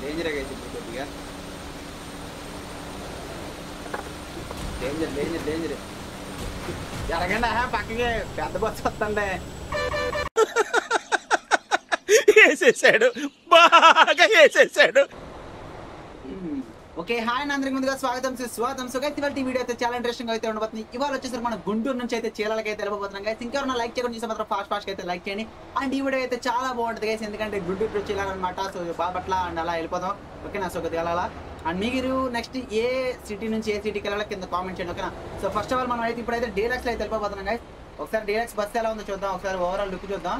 Danger guys ఇప్పుడు కొద్దిగా danger danger danger ఎరగండి ఆహా, పక్కకి పెద్ద బస్సు వస్తుండే వేసేసాడు బాగా వేసేసాడు ఓకే హాయ్ అండ్ అందరికి ముందుగా స్వాగతం స్వాగతం సో అయితే ఇవాళ ఈ వీడియో అయితే చాలా ఇంట్రెస్టింగ్ అయితే ఉండబోతుంది ఇవాళ వచ్చేసరికి మన గుంటూరు నుంచి అయితే చీరలకి అయితే వెళ్ళబోతున్నాం గైస్ ఇంకా నా లైక్ చేయకుండా చూస్తే మాత్రం ఫాస్ట్ ఫాస్ట్ అయితే లైక్ చేయండి అండ్ ఈ వీడియో అయితే చాలా బాగుంటుంది గైస్ ఎందుకంటే గుంటూరు నుంచి వెళ్ళాలన్నమాట సో బాపట్ల అండ్ అలా వెళ్ళిపోతాం ఓకేనా సో కొద్దిగా అలా అండ్ మీరు నెక్స్ట్ ఏ సిటీ నుంచి ఏ సిటీకి వెళ్ళాలో కింద కామెంట్ చేయండి ఓకేనా సో ఫస్ట్ ఆఫ్ ఆల్ మనం అయితే ఇప్పుడైతే డీలక్స్ అయితే వెళ్ళిపోతున్నాం గైస్ ఒకసారి డీలక్స్ బస్ ఎలా ఉందో చూద్దాం ఒకసారి ఓవరాల్ లుక్ చూద్దాం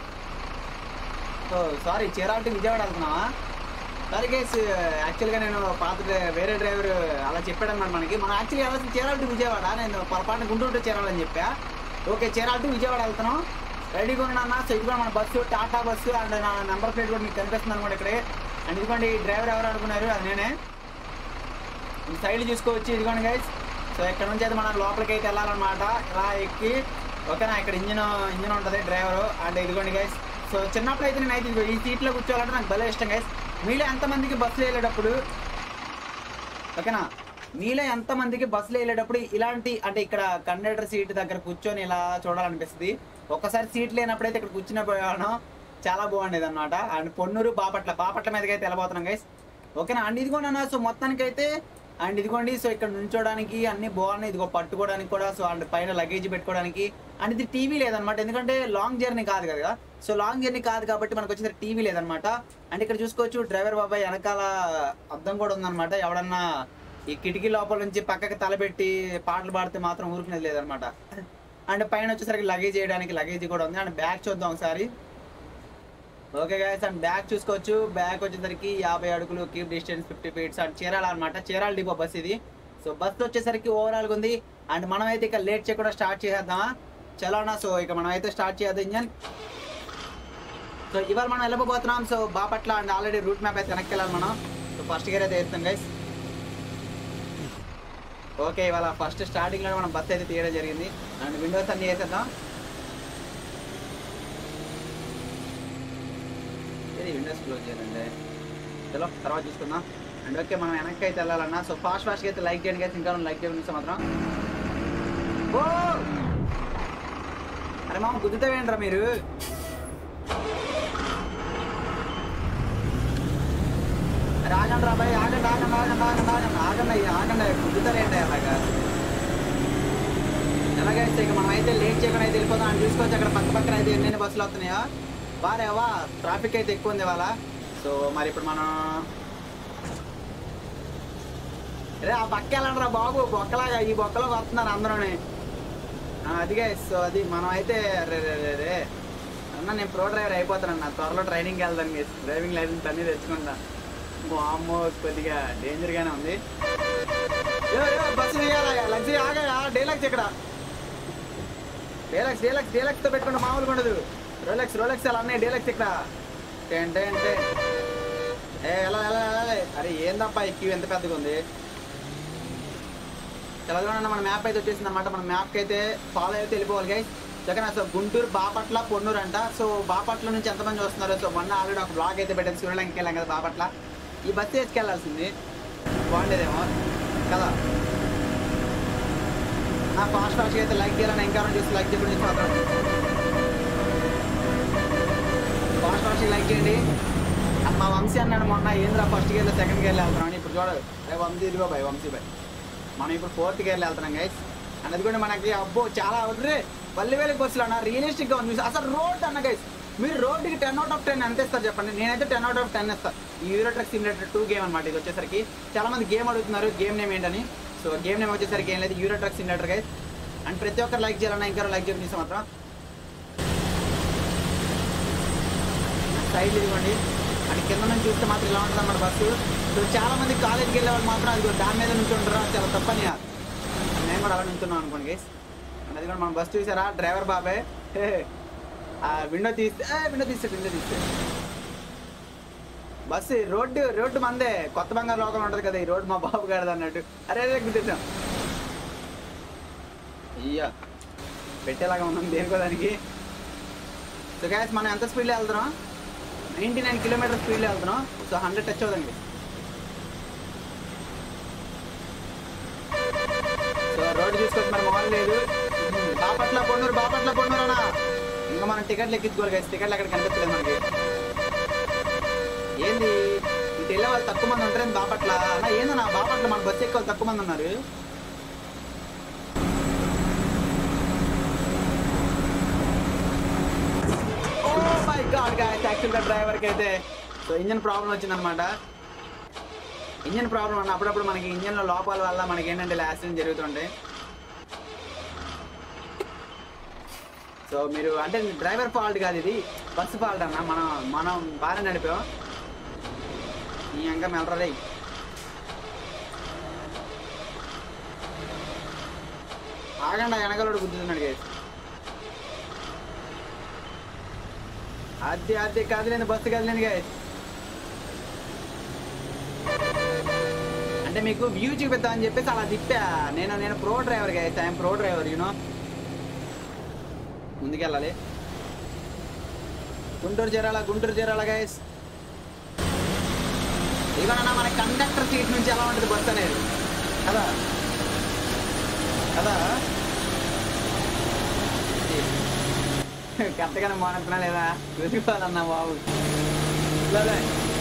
so sorry Chirala to Vijayawada వెళ్తున్నావా సారీ గైస్ యాక్చువల్గా నేను పాత డ్రై- వేరే డ్రైవర్ అలా చెప్పాడు అనమాట మనకి మనం యాక్చువల్లీ వెళ్ళాల్సిన చీరాల టు విజయవాడ నేను పొరపాటున గుంటూరు టు చేరాలని చెప్పా ఓకే చీరాల టు విజయవాడ వెళ్తున్నాం రెడీగా ఉన్నాను సో ఇదిగో మన బస్సు టాటా బస్సు అండ్ నా నెంబర్ ప్లేట్ కూడా మీకు కనిపిస్తుంది అనమాట ఇక్కడే అండ్ ఇదిగోండి డ్రైవర్ ఎవరు అనుకున్నారు అది నేనే సైడ్ చూసుకోవచ్చు ఇదిగోండి గైస్ సో ఇక్కడ నుంచి అయితే మనం లోపలికి అయితే వెళ్ళాలన్నమాట ఇలా ఎక్కి ఓకేనా ఇక్కడ ఇంజిన్ ఇంజిన్ ఉంటుంది డ్రైవర్ అండ్ ఇదిగోండి గైస్ సో చిన్నప్పుడు అయితే నేను అయితే ఇదిగో ఈ సీట్లో కూర్చోవాలంటే నాకు భలే ఇష్టం గైస్ మీలో ఎంతమందికి బస్సులో వెళ్ళేటప్పుడు ఓకేనా మీలో ఎంతమందికి బస్సులో వెళ్ళేటప్పుడు ఇలాంటి అంటే ఇక్కడ కండక్టర్ సీట్ దగ్గర కూర్చొని ఇలా చూడాలనిపిస్తుంది ఒక్కసారి సీట్ లేనప్పుడైతే ఇక్కడ కూర్చున్నపోయాను చాలా బాగుండేది అనమాట అండ్ పొన్నూరు బాపట్ల బాపట్ల మీదకి అయితే వెళ్ళబోతున్నాం గైస్ ఓకేనా అండ్ ఇదిగోండి అన్న సో మొత్తానికి అయితే అండ్ ఇదిగోండి సో ఇక్కడ నుంచోడానికి అన్ని బాగున్నాయి ఇదిగో పట్టుకోవడానికి కూడా సో అండ్ పైన లగేజ్ పెట్టుకోవడానికి అండ్ ఇది టీవీ లేదనమాట ఎందుకంటే లాంగ్ జర్నీ కాదు కదా సో లాంగ్ జర్నీ కాదు కాబట్టి మనకు వచ్చేసరికి టీవీ లేదనమాట అండ్ ఇక్కడ చూసుకోవచ్చు డ్రైవర్ బాబాయ్ వెనకాల అద్దం కూడా ఉందన్నమాట ఎవడన్నా ఈ కిటికీ లోపల నుంచి పక్కకి తలపెట్టి పాటలు పాడితే మాత్రం ఊరుకునేది లేదనమాట అండ్ పైన వచ్చేసరికి లగేజ్ చేయడానికి లగేజ్ కూడా ఉంది అండ్ బ్యాగ్ చూద్దాం ఒకసారి ఓకే గైస్ అండ్ బ్యాగ్ చూసుకోవచ్చు బ్యాగ్ వచ్చేసరికి యాభై అడుగులు keep distance fifty feets and Chirala అనమాట చీరాల డిపో బస్ ఇది సో బస్ వచ్చేసరికి ఓవరాల్ ఉంది అండ్ మనం అయితే ఇక లేట్ చేయకుండా స్టార్ట్ చేసేద్దామా చలోనా సో ఇక మనం అయితే స్టార్ట్ చేద్దాం ఇంజన్ సో ఇవాళ మనం వెళ్ళబోతున్నాం so Bapatla and already route map అయితే వెనక్కి వెళ్ళాలి మనం సో ఫస్ట్ గేర్ అయితే వేస్తాం గైస్ ఓకే ఇవాళ ఫస్ట్ స్టార్టింగ్ లో మనం బస్ అయితే తీయడం జరిగింది అండ్ విండోస్ అన్ని వేసేద్దాం ఇది విండోస్ క్లోజ్ చేయాలండి చలో తర్వాత చూసుకుందాం అండ్ ఓకే మనం వెనక్కి అయితే వెళ్ళాలన్నా సో ఫాస్ట్ ఫాస్ట్గా అయితే లైక్ చేయండి guys. ఇంకా లైక్ చేయండి చూస్తే మాత్రం ఓ అరే మామ గుద్దుతావేంట్రా మీరు అరే ఆగండి రా భయ్ ఆగండి ఆగండి ఆగండి ఆగండి ఆగండి ఆగండి అయ్యా ఆగండి గుద్దుతారేంటి అలాగా ఎలాగైతే ఇక మనం అయితే లేట్ చేయకుండా అయితే వెళ్ళిపోదాం అని చూసుకోవచ్చు అక్కడ పక్క పక్కన అయితే ఎన్ని బస్సులు వస్తున్నాయా వారేవా ట్రాఫిక్ అయితే ఎక్కువ ఉంది ఇవాళ సో మరి ఇప్పుడు మనం రే ఆ పక్క వెళ్ళండి రా బాబు బొక్కలాగా ఈ బొక్కలో వస్తున్నారు అందరూని ఆ, అదిగే సో అది మనం అయితే రే రే రే రే అన్న నేను ప్రో డ్రైవర్ అయిపోతానన్న త్వరలో ట్రైనింగ్కి వెళ్తాను గేస్ డ్రైవింగ్ లైసెన్స్ అన్నీ తెచ్చుకుంటా అమ్మో కొద్దిగా డేంజర్గానే ఉంది ఏ, ఏ, బస్సు తీయాలా లగ్జరీ ఆగా డేలక్స్ ఇక్కడ డేలక్స్ డేలక్స్ డేలక్స్ తో పెట్టుకుంటే మామూలుగా ఉండదు రోలెక్స్ రోలెక్స్ అలా అన్నీ డేలక్స్ ఇక్కడ టెన్ టెన్ టెన్ ఏ ఎలా ఎలా ఎలా అరే ఏందప్పా ఈ క్యూ ఎంత పెద్దగా ఉంది తెలంగాణ మన మ్యాప్ అయితే వచ్చేసింది అనమాట మన మ్యాప్కి అయితే ఫాలో అయితే వెళ్ళిపోవాలి గైస్ జగన్ సో గుంటూరు బాపట్ల పొన్నూరు అంట సో బాపట్ల నుంచి ఎంతమంది వస్తున్నారు సో మొన్న ఆల్రెడీ ఒక బ్లాగ్ అయితే పెట్టేది సూర్యలంకి వెళ్ళాం కదా బాపట్ల ఈ బస్సు వేసుకెళ్లాల్సింది బాగుండేదేమో కదా నా ఫాస్ట్ ఫాస్ట్గా అయితే లైక్ చేయాలని ఇంకా చూసి లైక్ చేయకుండా చూసి మాత్రం ఫాస్ట్ ఫాస్ట్గా లైక్ చేయండి అండ్ మా వంశీ అన్నాడు మొన్న ఏంద్రా ఫస్ట్ గేర్లో సెకండ్ గేర్లో వెళ్తున్నాం అని ఇప్పుడు చూడదు రే వంశీ ఇదిగో బాయ్ వంశీ బాయ్ మనం ఇప్పుడు ఫోర్త్ గేర్లో వెళ్తున్నాం గైస్ అండ్ అది కూడా మనకి అబ్బో చాలా వద్దురే వల్లి వేలకి బస్సులు అన్న రియలిస్టిక్గా ఉంది అసలు రోడ్ అన్న గైస్ మీరు రోడ్డుకి టెన్ అవుట్ ఆఫ్ టెన్ ఎంత ఇస్తారు చెప్పండి నేనైతే టెన్ అవుట్ ఆఫ్ టెన్ ఇస్తాను ఈ Euro truck simulator two game అనమాట ఇది వచ్చేసరికి చాలా మంది గేమ్ అడుగుతున్నారు గేమ్ నేమ్ ఏంటని సో గేమ్ నేమ్ వచ్చేసరికి ఏం లేదు Euro truck simulator guys and ప్రతి ఒక్కరు లైక్ చేయాలన్నా ఇంకా లైక్ చేయడం చూస్తే మాత్రం సైడ్ ఇదిగోండి అంటే కింద నుంచి చూస్తే మాత్రం ఇలా ఉంటుంది అన్నమాట బస్సు సో చాలా మంది కాలేజీకి వెళ్ళే వాళ్ళు మాత్రం అది దాని మీద నుంచి ఉంటారు అది చాలా తప్పని నేను కూడా అలా నుంచున్నాను అనుకోండి గైస్ అండ్ అది కూడా మనం బస్ చూసారా డ్రైవర్ బాబాయ్ హే, ఆ విండో తీస్తే విండో తీస్తే విండో తీస్తే బస్సు రోడ్డు రోడ్డు మందే కొత్త బంగారు లోకం ఉంటుంది కదా ఈ రోడ్డు మా బాబు గారిది అన్నట్టు అరే అరే గుర్తించాం అయ్యా పెట్టేలాగా ఉన్నాం దేనికో దానికి సో గ్యాస్ మనం ఎంత స్పీడ్లో వెళ్తున్నాం నైంటీ నైన్ కిలోమీటర్ స్పీడ్లో వెళ్తున్నాం సో హండ్రెడ్ టచ్ అవుతుంది సో రోడ్డు చూసుకొచ్చి మరి మాల్ లేదు బాపట్ల పొన్నూరు బాపట్ల పొన్నూరు అన్న ఇంకా మనం టికెట్లు ఎక్కించుకోవాలి కదా టికెట్లు అక్కడ కనిపించలేదు మనకి ఏంది ఇటు వెళ్ళే వాళ్ళు తక్కువ మంది ఉంటారు బాపట్ల అన్న ఏందన్నా బాపట్ల మన బస్సు ఎక్కువ తక్కువ మంది ఉన్నారు ఓ మై గాడ్ గాయస్ యాక్చువల్గా డ్రైవర్కి అయితే సో ఇంజన్ ప్రాబ్లం వచ్చిందనమాట ఇంజన్ ప్రాబ్లం అన్న అప్పుడప్పుడు మనకి ఇంజన్లో లోపాల వల్ల మనకి ఏంటంటే ఇలా యాక్సిడెంట్ జరుగుతుంటాయి సో మీరు అంటే డ్రైవర్ ఫాల్ట్ కాదు ఇది బస్సు ఫాల్ట్ అన్న మనం మనం బాగానే నడిపాం ఈ అంక మెలరే ఆగండి వెనకలోడు గుద్దుతున్నాడు గైస్ అద్దె అద్దె కదిలేంది బస్సు కదిలేంది గైస్ అంటే మీకు వ్యూ చూపిద్దాం అని చెప్పేసి అలా తిప్పా నేను నేను pro driver guys I'm pro driver you know ముందుకెళ్ళాలి గుంటూరు చేరాల గుంటూరు చేరాల గైస్ ఇవన్న మన కండక్టర్ సీట్ నుంచి ఎలా ఉంటుంది బస్ అనేది కదా కదా కరెక్ట్గానే మానుకున్నా లేదా వెతుకోవాలన్నా బాబు లేదా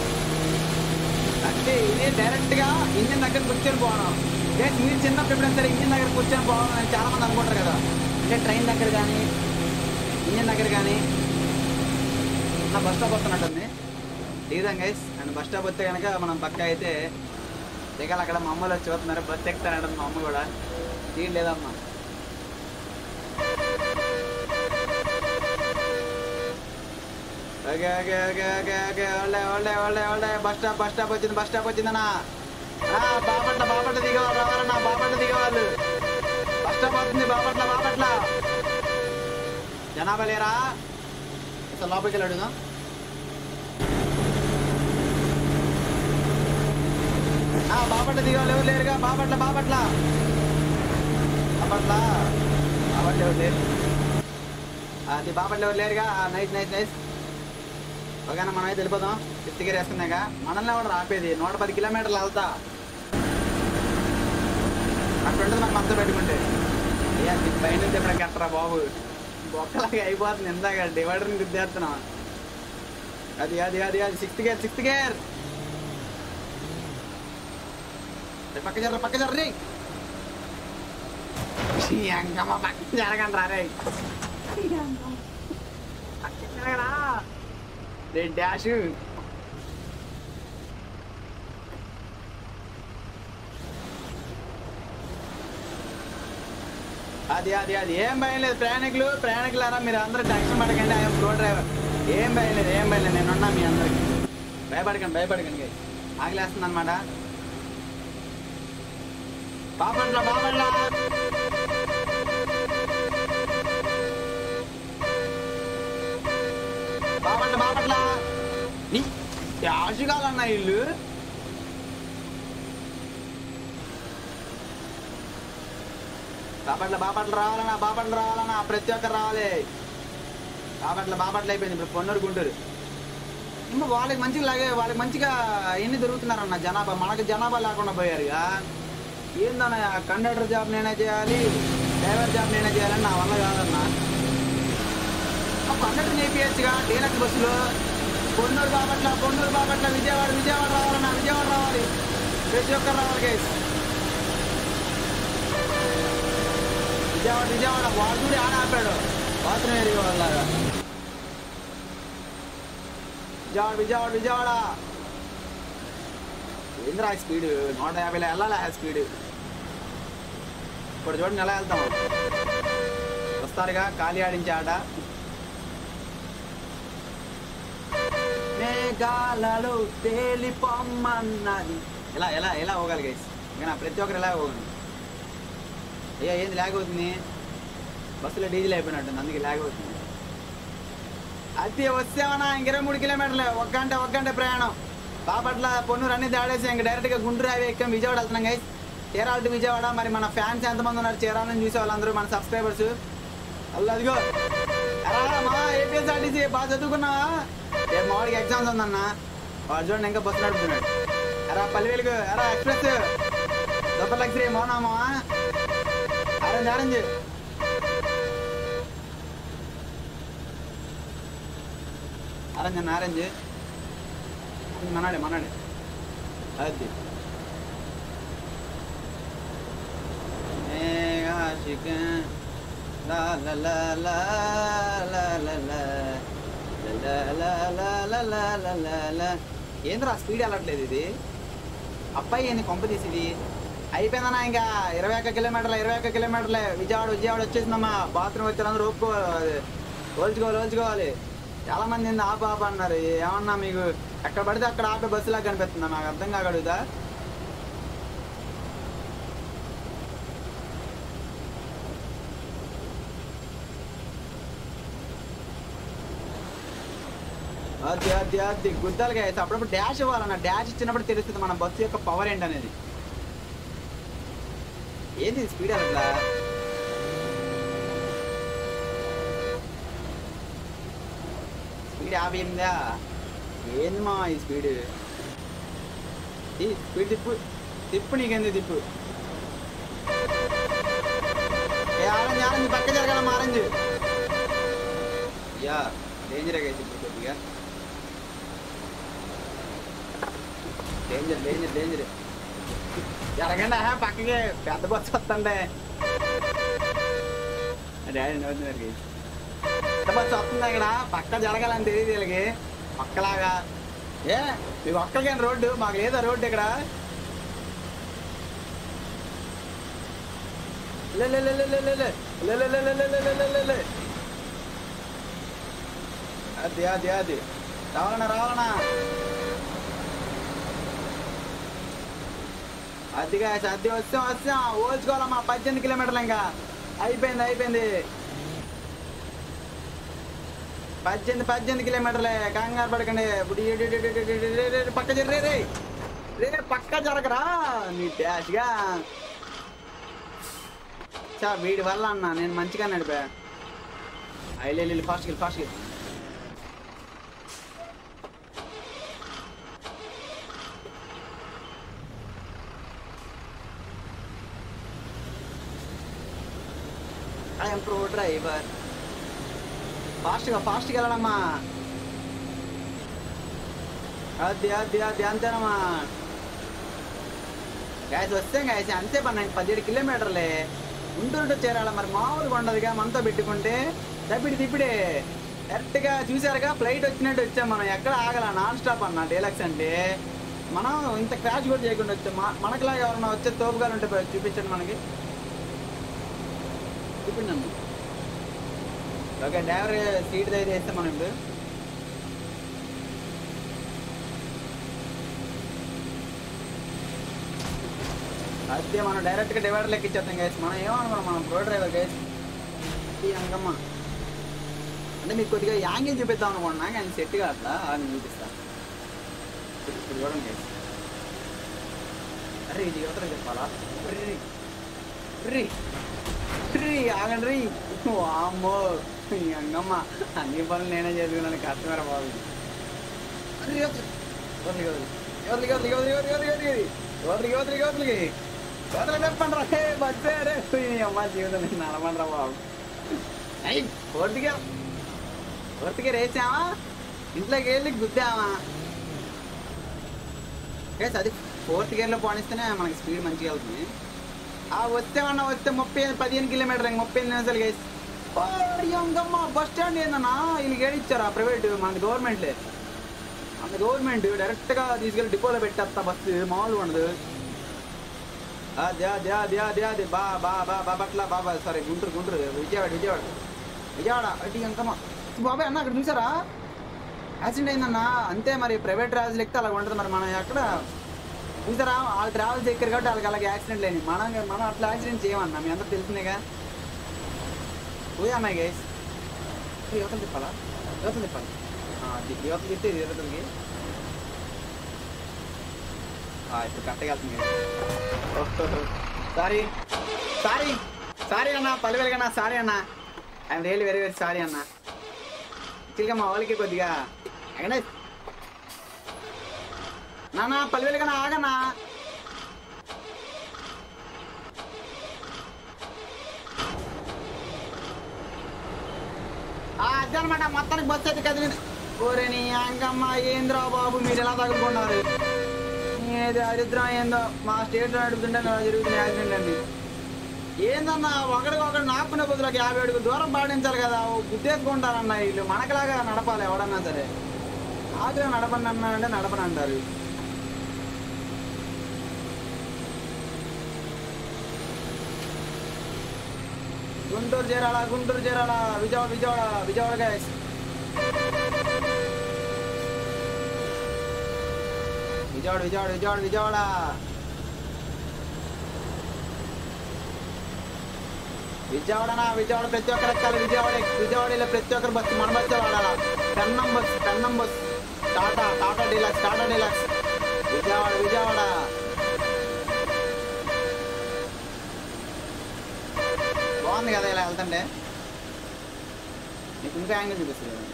అంటే ఇది డైరెక్ట్ గా ఇంజిన్ దగ్గర కూర్చొని పోవడం గైస్ మీరు చిన్నప్పుడు ఎప్పుడైనా సరే ఇంజిన్ దగ్గర కూర్చొని పోవడం అని చాలా మంది అనుకుంటారు కదా అంటే ట్రైన్ దగ్గర కానీ ఇంజిన్ దగ్గర కానీ నా బస్ స్టాప్ వస్తున్నట్టుంది దిగుదాం గైస్ అండ్ బస్ స్టాప్ వస్తే కనుక మనం పక్క అయితే దిగాలి అక్కడ మా అమ్మలు వచ్చి చూస్తున్నారు బస్ ఎక్కుతానంటుంది మా అమ్మ కూడా దిగి లేదమ్మా okay okay okay okay okay ఒళ్ళే ఒళ్ళే ఒళ్ళే ఒళ్ళే బస్ స్టాప్ బస్ స్టాప్ వచ్చింది బస్ స్టాప్ వచ్చిందన్నా ఆ, బాపట్ల బాపట్ల దిగేవాళ్ళు రావాలన్నా బాపట్ల దిగేవాళ్ళు బస్ స్టాప్ వస్తుంది బాపట్ల బాపట్ల జనాభా లేరా అసలు లోపలికి వెళ్ళి అడుగుదాం ఆ, బాపట్ల దిగేవాళ్ళు ఎవరు లేరుగా బాపట్ల బాపట్ల బాపట్ల బాపట్ల ఎవరు లేరు అది బాపట్ల ఎవరు లేరుగా నైస్ నైస్ నైస్ ఓకేనా మనం అయితే వెళ్ళిపోదాం ఫిఫ్త్ గేర్ వేస్తున్నాక మనల్ని కూడా ఆపేది నూట పది కిలోమీటర్లు వెళ్తా అక్కడ ఉంటుంది మనం మనతో పెట్టుకుంటే అయ్యా నీ పైన నుంచి ఎప్పుడు కట్టరా బాబు ఒక్కలాగా అయిపోతుంది ఇందాక డివైడర్ని గుద్దేస్తున్నాం అది అది అది అది సిక్స్త్ గేర్ సిక్స్త్ గేర్ పక్క జర్ర పక్క జర్ర రే అంకమ్మ పక్క జరగండి రా రే పక్క జరగరా రే డాష్ అది అది అది ఏం భయం లేదు ప్రయాణికులు ప్రయాణికులారా మీరు అందరూ టెన్షన్ పడకండి ఆయన ప్రో డ్రైవర్ ఏం భయం లేదు ఏం భయం లేదు నేనున్నా మీ అందరికి భయపడకండి భయపడకండి ఆగలేస్తుంది అనమాట బాపట్ల బాపట్ల బాపట్ల బాపట్ల నీ యాషుగాలన్నా ఇల్లు బాపట్ల బాపట్ల రావాలన్నా బాపట్ల రావాలన్నా ప్రతి ఒక్కరు రావాలి బాపట్ల బాపట్ల అయిపోయింది ఇప్పుడు పొన్నూరు గుంటూరు ఇంకా వాళ్ళకి మంచిగా లాగే వాళ్ళకి మంచిగా ఎన్ని దొరుకుతున్నారన్న జనాభా మనకి జనాభా లేకుండా పోయారు ఇక ఏందన్న కండక్టర్ జాబ్ నేనే చేయాలి డ్రైవర్ జాబ్ నేనే చేయాలని నా వల్ల కాదన్న కండక్టర్ నేర్పించగా డీలక్స్ బస్సులో పొన్నూరు బాపట్ల పొన్నూరు బాపట్ల విజయవాడ విజయవాడ రావాలన్న విజయవాడ రావాలి ప్రతి ఒక్కరు రావాలి గైస్ విజయవాడ విజయవాడ వాడు చూడు ఆడ ఆపాడు బాత్రూమ్ ఏరియా వాళ్ళగా విజయవాడ విజయవాడ విజయవాడ ఏంద్రా స్పీడ్ నూట యాభైలో వెళ్ళాలి ఆ స్పీడ్ ఇప్పుడు చూడండి ఎలా వెళ్తాం వస్తారుగా ఖాళీ ఆడించే ఆట మేఘాలలో తేలిపమ్మన్నది ఎలా ఎలా ఎలా పోగాలి గైస్ ఇంకా ప్రతి ఒక్కరు ఎలా పోగండి అయ్యా ఏంది లాగ్ అవుతుంది బస్సులో డీజిల్ అయిపోయినట్టుంది అందుకే లాగ్ అవుతుంది అది వస్తేమన్నా ఇంక ఇరవై మూడు కిలోమీటర్లు ఒక గంట ఒక గంట ప్రయాణం బాపట్ల పొన్నూరు అన్ని దాడేసి ఇంక డైరెక్ట్గా గుంటూరు అవి ఎక్కాం విజయవాడ వెళ్తున్నాం గైస్ చీరాల టు విజయవాడ మరి మన ఫ్యాన్స్ ఎంతమంది ఉన్నారు చీరాలని చూసే వాళ్ళందరూ మన సబ్స్క్రైబర్స్ అల్లా అదిగో ఎరా మా ఏపీఎస్ఆర్టీసీ బాగా చదువుకున్నావా రేపు మామూలుగా ఎగ్జామ్స్ ఉందన్న వాడు చూడండి ఇంకా బస్సు నడుపుతున్నాడు ఎరా పల్లెవేలుగు ఎరా ఎక్స్ప్రెస్ సూపర్ లగ్జరీ మౌనామా ఆరెంజ్ ఆరెంజ్ ఆరెంజ్ అన్న ఆరెంజ్ మనాడే మనాడే అది ఏగా చికెన్ లా లా లా లా లా లా లా లా లా లా లా లా లా లా లా. ఏంద్రా స్పీడ్ వెళ్ళట్లేదు ఇది అబ్బాయి ఏంది కొంప తీసి ఇది అయిపోయిందన్నా ఇంకా ఇరవై ఒక్క కిలోమీటర్లు ఇరవై ఒక్క కిలోమీటర్లే విజయవాడ విజయవాడ వచ్చేసిందమ్మా బాత్రూమ్ వచ్చారు ఒప్పుకోవాలి ఓల్చుకోవాలి ఓల్చుకోవాలి చాలా మంది ఏంది ఆపు ఆపు అన్నారు ఏమన్నా మీకు ఎక్కడ పడితే అక్కడ ఆపే బస్సులా కనిపిస్తుందా నాకు అర్థం కాగలుగుతా అది అది అది గుద్దాలుగా వేసి అప్పుడప్పుడు డాష్ ఇవ్వాలన్న డాష్ ఇచ్చినప్పుడు తెలుస్తుంది మన బస్సు యొక్క పవర్ ఏంటనేది ఏంది స్పీడ్ అట్లా స్పీడ్ యాభై ఎనిమిదా ఏంది మా ఈ స్పీడ్ ఈ స్పీడ్ తిప్పు తిప్పు నీకేంది తిప్పు ఏ ఆరెంజ్ ఆరెంజ్ పక్క జరగాల ఆరెంజ్ యా డేంజర్ ఇప్పుడు కొద్దిగా డేంజర్ డేంజర్ డేంజర్ జరగండి ఆహా, పక్కకి పెద్ద బస్సు వస్తుండే డాడీ నవ్వుతున్నారు పెద్ద బస్సు వస్తుంది ఇక్కడ పక్క జరగాలని తెలియదు వీళ్ళకి పక్కలాగా ఏ మీకు ఒక్కరికైనా రోడ్డు మాకు లేదా రోడ్డు ఇక్కడ లే లే లే లే లే లే లే లే లే లే లే లే లే లే లే అది అది అది రావాలన్నా రావాలన్నా అదిగా అది వస్తాం వస్తాం ఓల్చుకోవాలమ్మా పద్దెనిమిది కిలోమీటర్లు ఇంకా అయిపోయింది అయిపోయింది పద్దెనిమిది పద్దెనిమిది కిలోమీటర్లే కంగారు పడకండి ఇప్పుడు ఈ- ఈ- ఈ- ఈ- ఈ- ఈ- ఈ- ఈ- పక్క జర రే రే పక్క జరగరా నీ డాష్గా చా వీడి వల్ల అన్న నేను మంచిగా నడిపా ఐదు ఫాస్ట్ గిల్ ఫాస్ట్ గిల్ ఐఎమ్ ప్రో డ్రైవర్ ఫాస్ట్గా ఫాస్ట్గా వెళ్ళడమ్మా అది అది అది అంతేనమ్మా గ్యాస్ వస్తే గ్యాస్ అంతే పన్న పదిహేడు కిలోమీటర్లే గుంటూరు చేరాల మరి మామూలుగా ఉండదుగా మనతో పెట్టుకుంటే తప్పిడి తిప్పిడే కరెక్ట్గా చూసారుగా ఫ్లైట్ వచ్చినట్టు వచ్చాం మనం ఎక్కడ ఆగల నాన్ స్టాప్ అన్న డీలక్స్ అంటే మనం ఇంత క్రాష్ కూడా చేయకుండా వచ్చాం మా- మనకులాగా ఎవరన్నా వచ్చే తోపుగాలు ఉంటే పోయి చూపించండి మనకి చూపించండి ఓకే డ్రైవర్ సీట్ దగ్గర వేస్తే మనం ఇప్పుడు అయితే మనం డైరెక్ట్గా డివైడర్ లెక్క ఇచ్చేస్తాం గైస్ మనం ఏమనుకున్నాం మనం ప్రో డ్రైవర్ గైస్ ఈ అంగమ్మ అంటే మీకు కొద్దిగా యాంగిల్ చూపిద్దాం అనుకున్నా కానీ సెట్ కావట్లా అని చూపిస్తా ఇప్పుడు ఇప్పుడు చూడండి గైస్ అరే ఇది యువతలో చెప్పాలా రీ రీ రీ ఆగండి రీ అమ్మో ఈ అంగమ్మ అన్ని పనులు నేనే చేసుకున్నాను కష్టమేరా బాబు అరే యువతలు యువతలు యువతలు యువతలు యువతలు యువతలు యువతలు యువతలు యువతలు యువతలు చెప్పండి రా హే బస్సే రే ఈ అమ్మ జీవితం నడమండ్రా బాబు అయ్యి కోర్టుగా కోర్టుగా రేసామా ఇంట్లోకి వెళ్ళి గుద్దామా గైస్ అది ఫోర్త్ గేర్లో పోనిస్తేనే మనకి స్పీడ్ మంచిగా వెళ్తుంది ఆ వస్తే అన్న వస్తే ముప్పై పదిహేను కిలోమీటర్ ముప్పై ఎనిమిది నిమిషాలు గైస్ అంగమ్మ బస్ స్టాండ్ ఏందన్నా వీళ్ళకి ఏడిచ్చారా ప్రైవేట్ మన గవర్నమెంట్లే మన గవర్నమెంట్ డైరెక్ట్గా తీసుకెళ్ళి డిపోలో పెట్టేస్తా బస్సు మామూలుగా ఉండదు అదే అదే అదే అదే అదే బా బా బా బాబట్ల బాబా సారీ గుంటూరు గుంటూరు విజయవాడ విజయవాడ విజయవాడ అటు అంకమ్మ బాబాయ్ అన్న అక్కడ చూసారా యాక్సిడెంట్ అయిందన్న అంతే మరి ప్రైవేట్ ట్రావెల్స్ ఎక్కితే అలా ఉంటుంది మరి మనం ఎక్కడ చూసారా వాళ్ళు ట్రావెల్స్ ఎక్కరు కాబట్టి వాళ్ళకి అలాగే యాక్సిడెంట్ లేని మనం మనం అట్లా యాక్సిడెంట్ చేయమన్నా మీ అందరూ తెలిసిందేగా పోయామాయి గైస్ యువతలు తిప్పాలా యువతలు తిప్పాలి ఆ, అది యువతలు తిప్తే ఇది యువతలకి ఆ, ఇప్పుడు కరెక్ట్గా వెళ్తుంది సారీ సారీ సారీ అన్న పల్లెవేలుగా సారీ అన్న I'm really very very sorry అన్న యాక్చువల్గా మా వాళ్ళకి కొద్దిగా ఆగండి నానా పల్లెలు కన్నా ఆగన్నా ఆ, అదనమాట మొత్తానికి బస్సు అయితే కదిలింది ఓరే నీ అంకమ్మ ఏంద్రా బాబు మీరు ఎలా తగులుకున్నారు ఏది హరిద్రం ఏందో మా స్టేట్ నడుపుతుంటే అలా జరుగుతుంది యాక్సిడెంట్ అండి ఏందన్నా ఒకడికి ఒకటి నాకునే బదులకు యాభై అడుగు దూరం పాటించాలి కదా ఓ గుద్దేసుకుంటారన్న వీళ్ళు మనకలాగా నడపాలి ఎవడన్నా సరే ఆగ్రహం నడపండి అన్నా అంటే నడపని అంటారు గుంటూరు చేరాల గుంటూరు చేరాల విజయవాడ విజయవాడ విజయవాడ గైస్ విజయవాడ విజయవాడ విజయవాడ విజయవాడ విజయవాడనా విజయవాడ ప్రతి ఒక్కరు ఎక్కాలి విజయవాడ విజయవాడలో ప్రతి ఒక్కరు బస్సు మన బస్సు వాడాలా పెన్నం బస్ పెన్నం bus Tata Tata deluxe Tata deluxe Vijayawada Vijayawada బాగుంది కదా ఇలా వెళ్తుంటే నీకు ఇంకా యాంగిల్ చూపిస్తుంది కదా.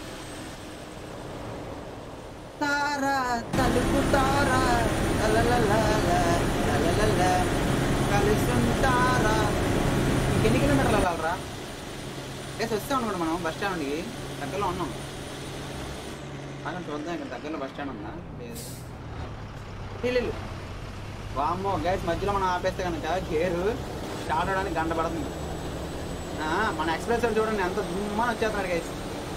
తారా తలుపు తారా లలలలల, లలలల, కలుసుంటారా ఇంకెన్ని కిలోమీటర్లు వెళ్ళాలరా వేసి వస్తాం అనుకోండి మనం బస్ స్టాండ్కి దగ్గరలో ఉన్నాం మనం చూద్దాం ఇక్కడ దగ్గరలో బస్ స్టాండ్ ఉందా లేదు ఇల్లు వామ్మో గైస్ మధ్యలో మనం ఆపేస్తే కనుక గేరు స్టార్ట్ అవడానికి గంట పడుతుంది ఆ, మన ఎక్స్ప్రెస్ చూడండి ఎంత దుమ్మని వచ్చేస్తున్నాడు గైస్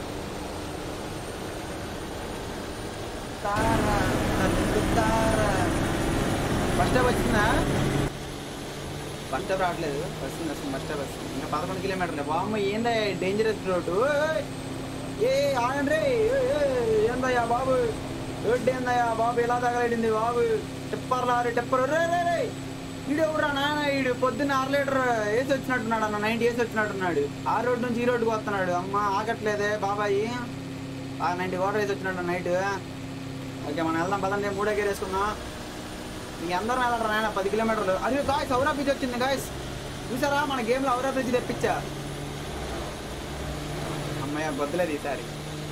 తారా తలుపు తారా బస్ స్టాప్ వచ్చిందా బస్ స్టాప్ రావట్లేదు వస్తుంది వస్తుంది బస్ స్టాప్ వస్తుంది ఇంకా పదకొండు కిలోమీటర్లు బామ్మ ఏందా డేంజరస్ రోడ్డు ఏ ఆగండి రే ఏందయ్యా బాబు రోడ్డు ఏందయ్యా బాబు ఎలా తగలడింది బాబు టిప్పర్ లారీ టిప్పర్ రే రే రే ఈడు ఎవడురా నాయన ఈడు పొద్దున్న ఆరు లీటర్ వేసి వచ్చినట్టున్నాడు అన్న నైన్టీ వేసి వచ్చినట్టున్నాడు ఆ రోడ్డు నుంచి ఈ రోడ్డుకి వస్తున్నాడు అమ్మ ఆగట్లేదే బాబాయి ఆ నైన్టీ వాటర్ వేసి వచ్చినాడు నైట్ ఓకే మనం వెళ్దాం పదండి మూడే గేర్ వేసుకుందాం ఇంకెందరం వెళ్ళరా నాయన పది కిలోమీటర్లు అది గాయస్ ఔరా బ్రిడ్జ్ వచ్చింది గాయస్ చూసారా మన గేమ్లో ఔరా బ్రిడ్జ్ తెప్పించా అమ్మయ్య బొద్దులేదు ఈసారి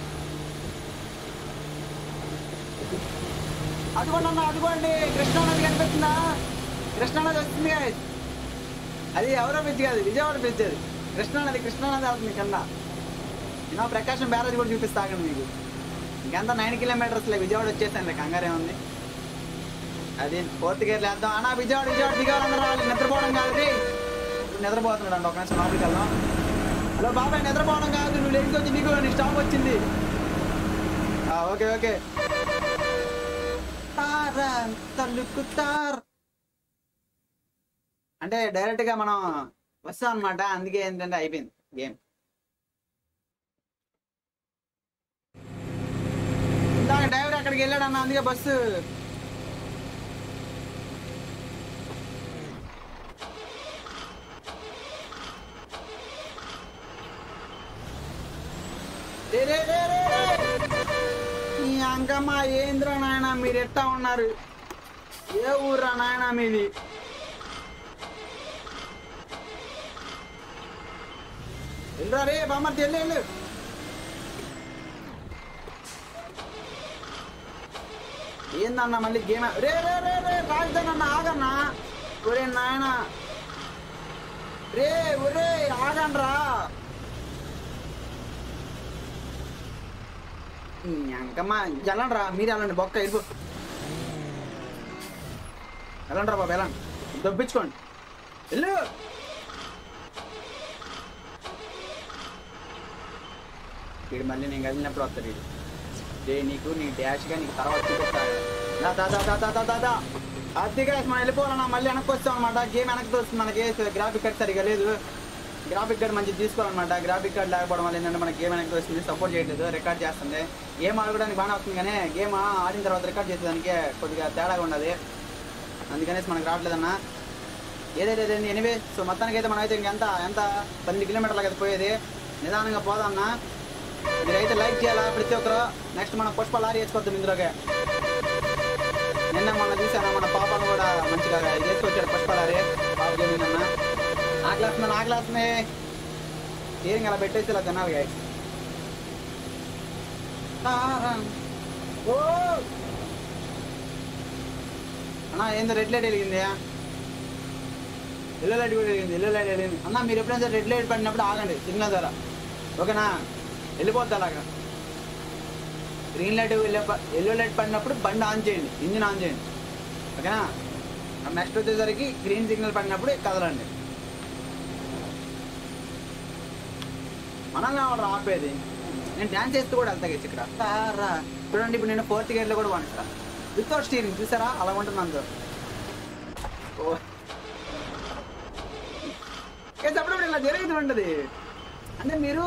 అదిగోండి అన్న అదిగోండి కృష్ణానది కనిపిస్తుందా కృష్ణానది వస్తుంది guys. అది ఎవరో బ్రిడ్జ్ కాదు విజయవాడ బ్రిడ్జ్ అది కృష్ణానది కృష్ణానది అవుతుంది కింద నేను ప్రకాశం బ్యారేజ్ కూడా చూపిస్తాగండి మీకు ఇంకెంత నైన్ కిలోమీటర్స్ లే విజయవాడ వచ్చేసాను కంగారే ఉంది అది ఫోర్త్ గేర్ వేద్దాం అన్నా విజయవాడ విజయవాడ దిగాలి అందరూ రావాలి నిద్రపోవడం కాదు రే. ఇప్పుడు నిద్రపోతున్నాడు అండి ఒక నిమిషం లోపలికి వెళ్దాం హలో బాబాయ్ నిద్రపోవడం కాదు నువ్వు లేచి వచ్చి నీకు నీ స్టాప్ వచ్చింది ఆ, ఓకే ఓకే తారా తలుకు తార్ అంటే డైరెక్ట్ గా మనం వస్తాం అనమాట అందుకే ఏంటంటే అయిపోయింది గేమ్ ఇందాక డ్రైవర్ అక్కడికి వెళ్ళాడు అన్న అందుకే బస్సు రే, రే, రే, రే, రే. ఈ అంకమ్మ ఏంద్రా నాయన మీరు ఎట్టా ఉన్నారు ఏ ఊర్రా నాయన మీది వెళ్ళరా రే బామ్మర్తి వెళ్ళు వెళ్ళు ఏందన్న మళ్ళీ గేమ్ రే రే రే రే రాజధానన్న ఆగన్నా ఒరే నాయన రే ఒరే ఆగండ్రా ఇంకమ్మా వెళ్ళండ్రా మీరు వెళ్ళండి బొక్క వెళ్ళిపో వెళ్ళండ్రా బాబు వెళ్ళండి దొబ్బించుకోండి వెళ్ళు వీడు మళ్ళీ నేను కదిలినప్పుడు వస్తాడు వీడు డే నీకు నీ డాష్గా నీకు తర్వాత చూపిస్తాడు దా దా దా దా దా దా దా దా అదిగా మనం వెళ్ళిపోవాలన్నా మళ్ళీ వెనక్కి వస్తాం అనమాట గేమ్ వెనక్కి వస్తుంది మనకి గ్రాఫిక్ కార్డ్ సరిగా లేదు గ్రాఫిక్ కార్డ్ మంచిగా తీసుకోవాలన్నమాట గ్రాఫిక్ కార్డ్ లేకపోవడం వల్ల ఏంటంటే మన గేమ్ వెనక్కి వస్తుంది సపోర్ట్ చేయట్లేదు రికార్డ్ చేస్తుంది గేమ్ ఆడుకోవడానికి బాగానే వస్తుంది కానీ గేమ్ ఆడిన తర్వాత రికార్డ్ చేసేదానికి కొద్దిగా తేడాగా ఉండదు అందుకనేసి మనకు రావట్లేదన్నా ఏదైతే ఎనివే సో మొత్తానికి అయితే మనమైతే ఇంకెంత ఎంత పన్నెండు కిలోమీటర్లకు అయితే పోయేది నిదానంగా పోదామన్నా మీరైతే లైక్ చేయాలా ప్రతి ఒక్కరు నెక్స్ట్ మనం పుష్ప లారీ వేసుకోవద్దాం ఇందులోకే నిన్న మొన్న చూసాను మన పాపను కూడా మంచిగా ఇది వేసుకొచ్చాడు పుష్ప లారీ పాప గేమింగ్ అన్న ఆ క్లాస్ మీద ఆ క్లాస్ మే స్టీరింగ్ అలా పెట్టేసి ఇలా తినాలి guys. తారా ఓ అన్నా ఏందో రెడ్ లైట్ వెలిగింది ఎల్లో లైట్ కూడా వెలిగింది ఎల్లో లైట్ వెలిగింది అన్న మీరు ఎప్పుడైనా రెడ్ లైట్ పడినప్పుడు ఆగండి సిగ్నల్ ద్వారా ఓకేనా వెళ్ళిపోద్ది అలాగా గ్రీన్ లైట్ ఎల్లో లైట్ పడినప్పుడు బండి ఆన్ చేయండి ఇంజిన్ ఆన్ చేయండి ఓకేనా నెక్స్ట్ వచ్చేసరికి గ్రీన్ సిగ్నల్ పడినప్పుడు కదలండి మనల్ని ఎవరు ఆపేది నేను డ్యాన్స్ చేస్తూ కూడా వెళ్తా గెచ్చు ఇక్కడ రా, రా చూడండి ఇప్పుడు నేను ఫోర్త్ గేర్లో కూడా వండుతా వితౌట్ స్టీరింగ్ చూసారా అలా ఉంటుంది అందరూ ఓ ఏ అప్పుడప్పుడు ఇలా జరుగుతూ ఉంటుంది అంటే మీరు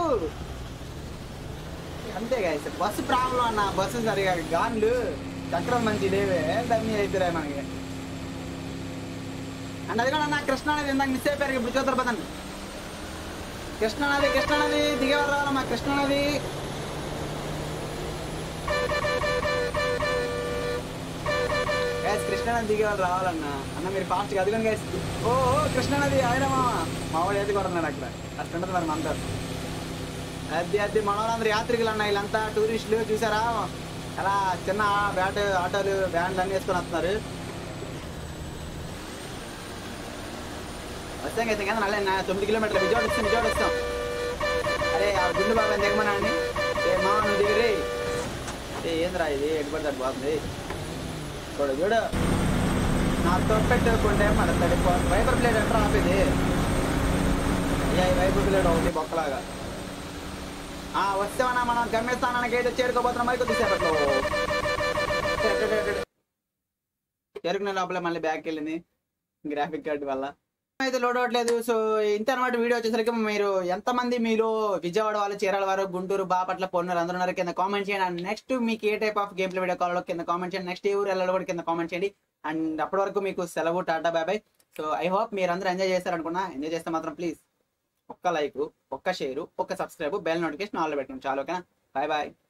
అంతే గాయస్ బస్సు ప్రాబ్లం అన్న బస్సు సరిగా గాన్లు చక్రం మంచి లేవే డమ్మీ అవుతారా మనకి అండ్ అది కూడా నా కృష్ణ నది ఇందాక మిస్ అయిపోయారు ఇప్పుడు చూద్దరు పదండి కృష్ణ నది కృష్ణ నది దిగేవారు రావాలమ్మా కృష్ణ నది గ్యాస్ కృష్ణ నది దిగేవారు రావాలన్నా అన్న మీరు ఫాస్ట్గా అదిగోండి గ్యాస్ ఓ ఓ, కృష్ణ నది ఆయన మామ మా వాడు ఏది కొడుతున్నాడు అక్కడ అట్లా ఉంటుంది మరి మనతో అది అది మన వాళ్ళందరూ యాత్రికులు అన్న వీళ్ళంతా టూరిస్టులు చూసారా అలా చిన్న బ్యాట్ ఆటోలు బ్యాండ్లు అన్ని వేసుకొని వస్తున్నారు వస్తాం కదా కదా నల్ల నా తొమ్మిది కిలోమీటర్లు విజయవాడ వస్తాం విజయవాడ వస్తాం అరే ఆ గుండు బాబాయ్ దిగమనా అండి ఏ మా నువ్వు దిగరే ఏ ఏంద్రా ఇది ఎటుపడితే అటు బాగుంది చూడు చూడు నా తొప్పెట్టుకుంటే మన తడి వైపర్ ప్లేట్ ఎట్లా ఆపేది అయ్యా ఈ వైపర్ ప్లేట్ ఒకటి బొక్కలాగా ఆ వస్తామన్నా మనం గమ్యస్థానానికి అయితే చేరుకోబోతున్నాం మరి కొద్దిసేపట్లో చేరుకునే లోపల మళ్ళీ బ్యాక్ వెళ్ళింది గ్రాఫిక్ కార్డ్ వల్ల అయితే లోడ్ అవ్వట్లేదు సో ఇంత అనమాట వీడియో వచ్చేసరికి మీరు ఎంతమంది మీరు విజయవాడ వాళ్ళు చీరాల వారు గుంటూరు బాపట్ల పొన్నూరు అందరూ ఉన్నారు కింద కామెంట్ చేయండి అండ్ నెక్స్ట్ మీకు ఏ type of game play video కావాలో కింద కామెంట్ చేయండి నెక్స్ట్ ఏ ఊరు వెళ్ళాలో కూడా కింద కామెంట్ చేయండి అండ్ అప్పటి వరకు మీకు సెలవు tata bye bye so I hope మీరు అందరూ ఎంజాయ్ చేస్తారు అనుకున్నా ఎంజాయ్ చేస్తే మాత్రం ప్లీజ్ ఒక్క లైక్ ఒక్క షేరు ఒక్క సబ్స్క్రైబ్ బెల్ నోటిఫికేషన్ ఆల్ పెట్టుకోండి చాలు ఓకేనా బాయ్ బాయ్